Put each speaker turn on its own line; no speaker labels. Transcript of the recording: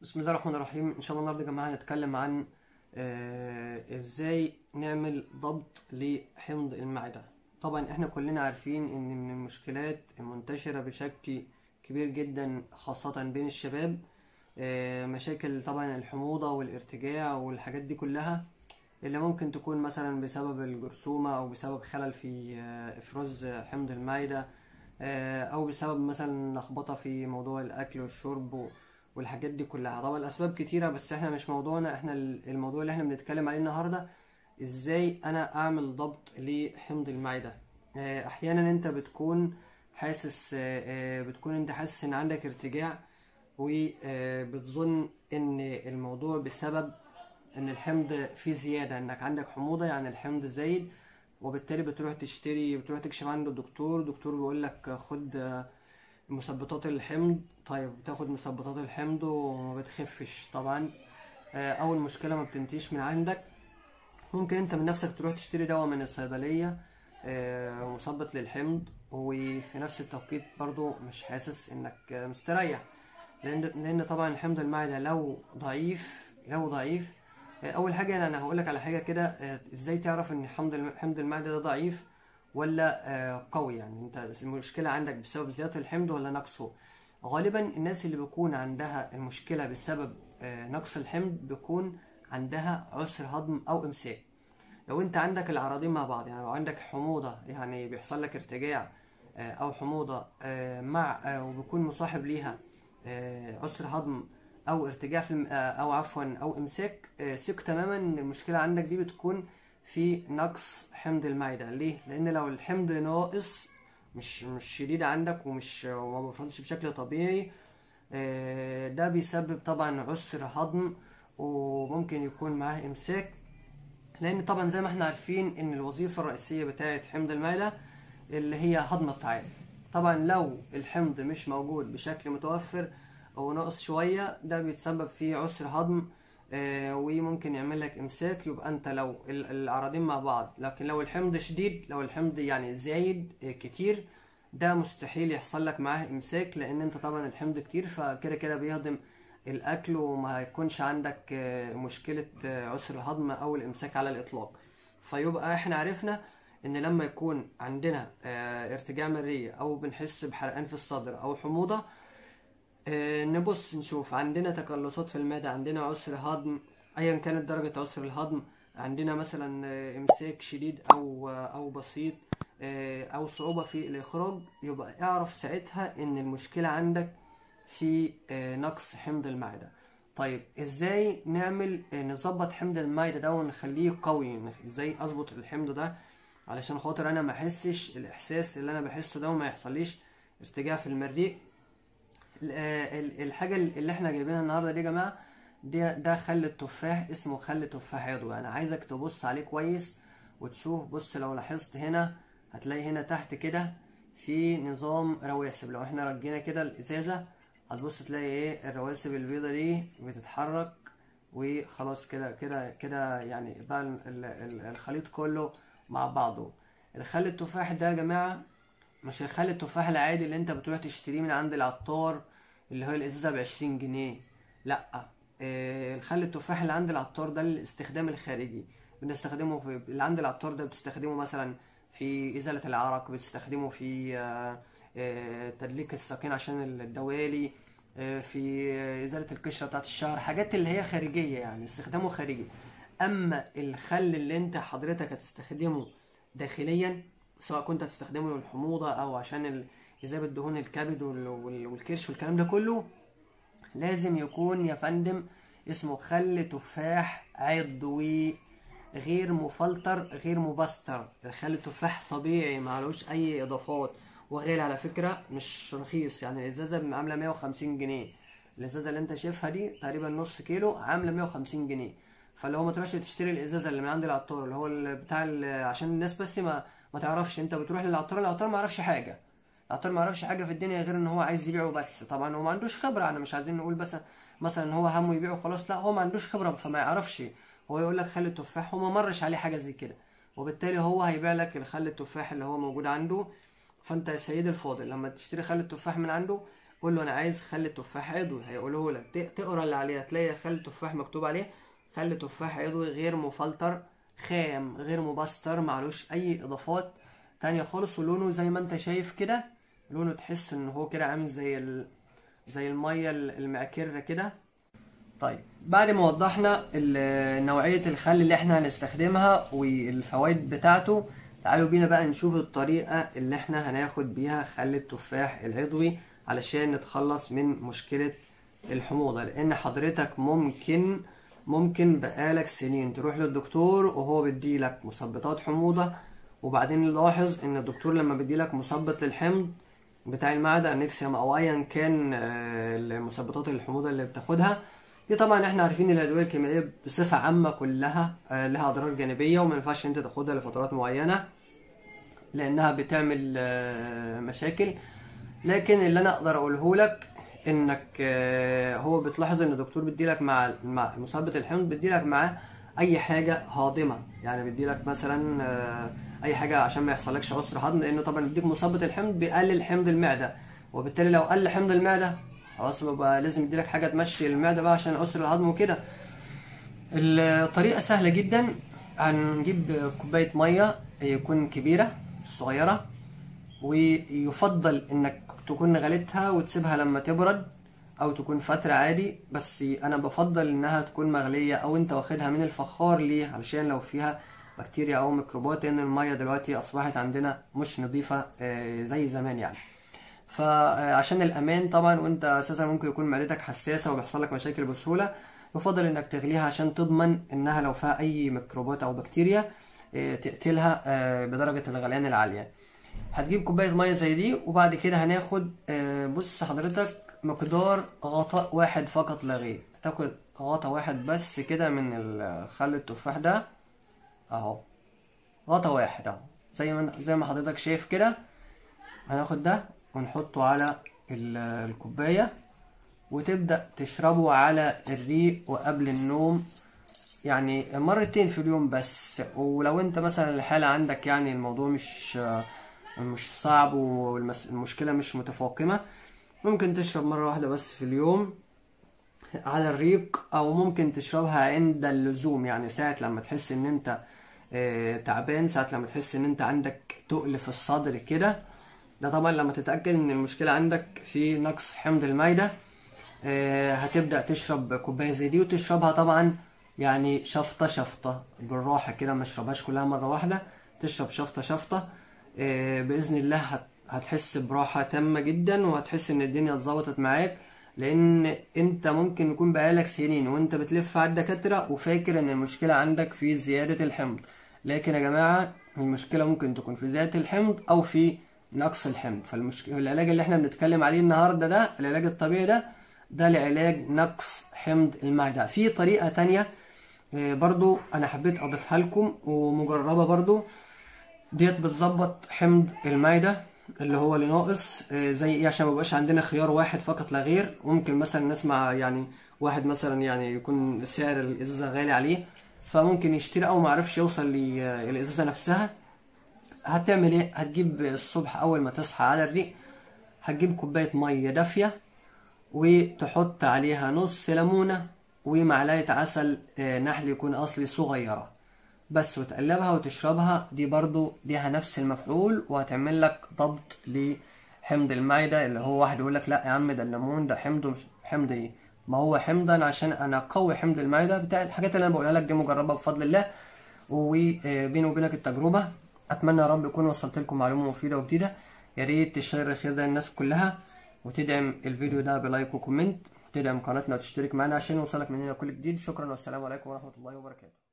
بسم الله الرحمن الرحيم ان شاء الله النهارده يا جماعه هنتكلم عن آه ازاي نعمل ضبط لحمض المعده طبعا احنا كلنا عارفين ان من المشكلات المنتشره بشكل كبير جدا خاصه بين الشباب آه مشاكل طبعا الحموضه والارتجاع والحاجات دي كلها اللي ممكن تكون مثلا بسبب الجرثومه او بسبب خلل في آه افراز حمض المعده آه، او بسبب مثلا لخبطه في موضوع الاكل والشرب و- والحاجات دي كلها طبعا الاسباب كتيره بس احنا مش موضوعنا احنا ال- الموضوع اللي احنا بنتكلم عليه النهارده ازاي انا اعمل ضبط لحمض المعده آه، احيانا انت بتكون حاسس آه، آه، بتكون انت حاسس ان عندك ارتجاع وبتظن ان الموضوع بسبب ان الحمض فيه زياده انك عندك حموضه يعني الحمض زايد وبالتالي بتروح تشتري بتروح تكشف عند الدكتور الدكتور بيقول لك خد آه، مثبطات الحمض طيب بتاخد مثبطات الحمض وما بتخفش طبعا آه، اول مشكله ما بتنتهيش من عندك ممكن انت من نفسك تروح تشتري دواء من الصيدليه آه، مثبط للحمض وفي نفس التوقيت برضو مش حاسس انك آه، مستريح لان لان طبعا الحمض المعده لو ضعيف لو ضعيف آه، اول حاجه يعني انا هقول لك على حاجه كده آه، ازاي تعرف ان حمض الم- حمض المعده ده ضعيف ولا آه، قوي يعني انت المشكله عندك بسبب زياده الحمض ولا نقصه غالبا الناس اللي بيكون عندها المشكله بسبب آه، نقص الحمض بيكون عندها عسر هضم او امساك لو انت عندك العرضين مع بعض يعني لو عندك حموضه يعني بيحصل لك ارتجاع آه، او حموضه آه، مع آه، وبيكون مصاحب ليها آه، عسر هضم او ارتجاع في الم- آه، او عفوا او امساك آه، ثق تماما ان المشكله عندك دي بتكون في نقص حمض المعده ليه لان لو الحمض ناقص مش مش شديد عندك ومش وما بيفرزش بشكل طبيعي آه، ده بيسبب طبعا عسر هضم وممكن يكون معاه امساك لان طبعا زي ما احنا عارفين ان الوظيفه الرئيسيه بتاعه حمض المعده اللي هي هضم الطعام طبعا لو الحمض مش موجود بشكل متوفر او ناقص شويه ده بيتسبب في عسر هضم آه، وممكن يعمل لك امساك يبقى انت لو ال- العرضين مع بعض لكن لو الحمض شديد لو الحمض يعني زايد آه، كتير ده مستحيل يحصل لك معاه امساك لان انت طبعا الحمض كتير فكده كده بيهضم الاكل وما هيكونش عندك آه، مشكله آه، عسر الهضم او الامساك على الاطلاق فيبقى احنا عرفنا ان لما يكون عندنا آه، ارتجاع مريء او بنحس بحرقان في الصدر او حموضه آه، نبص نشوف عندنا تقلصات في المعدة عندنا عسر هضم ايا كانت درجة عسر الهضم عندنا مثلا آه، امساك شديد او آه، او بسيط آه، او صعوبة في الاخراج يبقى اعرف ساعتها ان المشكلة عندك في آه، نقص حمض المعدة طيب ازاي نعمل آه، نظبط حمض المعدة ده ونخليه قوي ازاي اظبط الحمض ده علشان خاطر انا ما احسش الاحساس اللي انا بحسه ده وما يحصليش ارتجاع في المريء ال- ال- الحاجة اللي احنا جايبينها النهاردة دي يا جماعة ده ده خل التفاح اسمه خل تفاح عضوي انا عايزك تبص عليه كويس وتشوف بص لو لاحظت هنا هتلاقي هنا تحت كده في نظام رواسب لو احنا رجينا كده الازازة هتبص تلاقي ايه الرواسب البيضة دي بتتحرك وخلاص كده كده كده يعني بقى ال- ال- ال- الخليط كله مع بعضه الخل التفاح ده يا جماعة مش الخل التفاح العادي اللي انت بتروح تشتريه من عند العطار اللي هو الازازه بعشرين جنيه لا آه، الخل التفاح اللي عند العطار ده للاستخدام الخارجي بنستخدمه في اللي عند العطار ده بتستخدمه مثلا في ازاله العرق بتستخدمه في آه، آه، تدليك الساقين عشان الدوالي آه، في آه، ازاله القشره بتاعت الشعر حاجات اللي هي خارجيه يعني استخدامه خارجي اما الخل اللي انت حضرتك هتستخدمه داخليا سواء كنت هتستخدمه للحموضة أو عشان ال- إذابة دهون الكبد وال- وال- والكرش والكلام ده كله لازم يكون يا فندم اسمه خل تفاح عضوي غير مفلتر غير مبستر الخل التفاح طبيعي معلوش أي إضافات وغالي على فكرة مش رخيص يعني الإزازة عاملة 150 جنيه الإزازة اللي أنت شايفها دي تقريبا نص كيلو عاملة 150 جنيه فاللي هو ما تروحش تشتري الازازه اللي من عند العطار اللي هو ال- بتاع ال- عشان الناس بس ما ما تعرفش انت بتروح للعطار العطار ما يعرفش حاجه العطار ما يعرفش حاجه في الدنيا غير ان هو عايز يبيعه بس طبعا هو ما عندوش خبره انا مش عايزين نقول بس مثلا ان هو همه يبيعه خلاص لا هو ما عندوش خبره فما يعرفش هو يقول لك خل التفاح هو ما مرش عليه حاجه زي كده وبالتالي هو هيبيع لك الخل التفاح اللي هو موجود عنده فانت يا سيدي الفاضل لما تشتري خل التفاح من عنده قول له انا عايز خل التفاح عضوي هيقوله لك ت- تقرا اللي عليه هتلاقي خل التفاح مكتوب عليه خل تفاح عضوي غير مفلتر خام غير مبستر معلوش اي اضافات تانية خالص ولونه زي ما انت شايف كده لونه تحس ان هو كده عامل زي ال... زي المية المعكرة كده طيب بعد ما وضحنا ال- نوعية الخل اللي احنا هنستخدمها والفوائد بتاعته تعالوا بينا بقى نشوف الطريقة اللي احنا هناخد بيها خل التفاح العضوي علشان نتخلص من مشكلة الحموضة لان حضرتك ممكن ممكن بقالك سنين تروح للدكتور وهو بيديلك مثبطات حموضة وبعدين نلاحظ ان الدكتور لما بيديلك مثبط للحمض بتاع المعدة انكسيوم او ايا كان آه، المثبطات الحموضة اللي بتاخدها دي طبعا احنا عارفين ان الادوية الكيميائية بصفة عامة كلها آه، لها اضرار جانبية وما ينفعش انت تاخدها لفترات معينة لانها بتعمل آه، مشاكل لكن اللي انا اقدر اقوله لك انك آه، هو بتلاحظ ان الدكتور بيديلك مع مع مثبت الحمض بيديلك معاه اي حاجه هاضمه يعني بيديلك مثلا آه، اي حاجه عشان ما يحصلكش عسر هضم لانه طبعا بيديك مثبت الحمض بيقلل حمض المعده وبالتالي لو قل حمض المعده خلاص بقى لازم يديلك حاجه تمشي المعده بقى عشان عسر الهضم وكده الطريقة سهلة جدا هنجيب كوباية مية يكون كبيرة صغيرة ويفضل انك تكون غليتها وتسيبها لما تبرد او تكون فترة عادي بس انا بفضل انها تكون مغلية او انت واخدها من الفخار ليه علشان لو فيها بكتيريا او ميكروبات لان المية دلوقتي اصبحت عندنا مش نظيفة آه، زي زمان يعني فعشان الامان طبعا وانت اساسا ممكن يكون معدتك حساسه وبيحصل لك مشاكل بسهوله يفضل انك تغليها عشان تضمن انها لو فيها اي ميكروبات او بكتيريا آه، تقتلها آه، بدرجه الغليان العاليه هتجيب كوبايه ميه زي دي وبعد كده هناخد آه، بص حضرتك مقدار غطاء واحد فقط لا غير تاخد غطا واحد بس كده من ال- خل التفاح ده اهو غطا واحد اهو زي ما زي ما حضرتك شايف كده هناخد ده ونحطه على ال- الكوباية وتبدأ تشربه على الريق وقبل النوم يعني مرتين في اليوم بس ولو انت مثلا الحالة عندك يعني الموضوع مش مش صعب والمشكلة مش متفاقمة ممكن تشرب مرة واحدة بس في اليوم على الريق او ممكن تشربها عند اللزوم يعني ساعة لما تحس ان انت آه، تعبان ساعة لما تحس ان انت عندك تقل في الصدر كده ده طبعا لما تتأكد ان المشكلة عندك في نقص حمض المعدة آه، هتبدأ تشرب كوباية زي دي وتشربها طبعا يعني شفطة شفطة بالراحة كده ما تشربهاش كلها مرة واحدة تشرب شفطة شفطة آه، بإذن الله هت- هتحس براحة تامة جدا وهتحس ان الدنيا اتظبطت معاك لان انت ممكن يكون بقالك سنين وانت بتلف على الدكاترة وفاكر ان المشكلة عندك في زيادة الحمض لكن يا جماعة المشكلة ممكن تكون في زيادة الحمض او في نقص الحمض فالمشكلة العلاج اللي احنا بنتكلم عليه النهاردة ده العلاج الطبيعي ده ده لعلاج نقص حمض المعدة في طريقة تانية آه، برضو انا حبيت اضيفها لكم ومجربة برضو ديت بتظبط حمض المعدة اللي هو اللي ناقص آه، زي ايه عشان ميبقاش عندنا خيار واحد فقط لا غير ممكن مثلا نسمع يعني واحد مثلا يعني يكون سعر الازازة غالي عليه فممكن يشتري او معرفش يوصل للازازة نفسها هتعمل ايه هتجيب الصبح اول ما تصحى على الريق هتجيب كوباية مية دافية وتحط عليها نص ليمونة ومعلقة عسل آه، نحل يكون اصلي صغيرة بس وتقلبها وتشربها دي برضو ليها نفس المفعول وهتعمل لك ضبط لحمض المعدة اللي هو واحد يقول لك لا يا عم ده الليمون ده حمض مش حمض ايه ما هو حمضا عشان انا اقوي حمض المعدة بتاع الحاجات اللي انا بقولها لك دي مجربة بفضل الله وبيني وبينك التجربة اتمنى يا رب اكون وصلت لكم معلومة مفيدة وجديدة يا ريت تشير الخير ده للناس كلها وتدعم الفيديو ده بلايك وكومنت وتدعم قناتنا وتشترك معنا عشان يوصلك مننا كل جديد شكرا والسلام عليكم ورحمة الله وبركاته